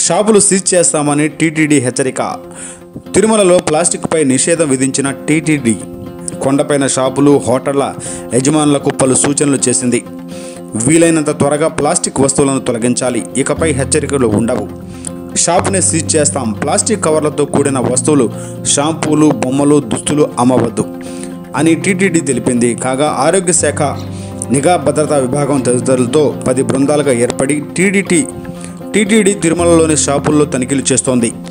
షాపులు సీజ్ చేస్తామని టీటీడీ హెచ్చరిక తిరుమలలో ప్లాస్టిక్పై నిషేధం విధించిన టీటీడీ కొండపైన షాపులు హోటళ్ల యజమానులకు పలు సూచనలు చేసింది వీలైనంత త్వరగా ప్లాస్టిక్ వస్తువులను తొలగించాలి ఇకపై హెచ్చరికలు ఉండవు షాపుని సీజ్ చేస్తాం ప్లాస్టిక్ కవర్లతో కూడిన వస్తువులు షాంపూలు బొమ్మలు దుస్తులు అమ్మవద్దు అని టీటీడీ తెలిపింది కాగా ఆరోగ్య శాఖ నిఘా భద్రతా విభాగం తదితరులతో పది బృందాలుగా ఏర్పడి టీడీటీ టీటీడీ తిరుమలలోని షాపుల్లో తనిఖీలు చేస్తోంది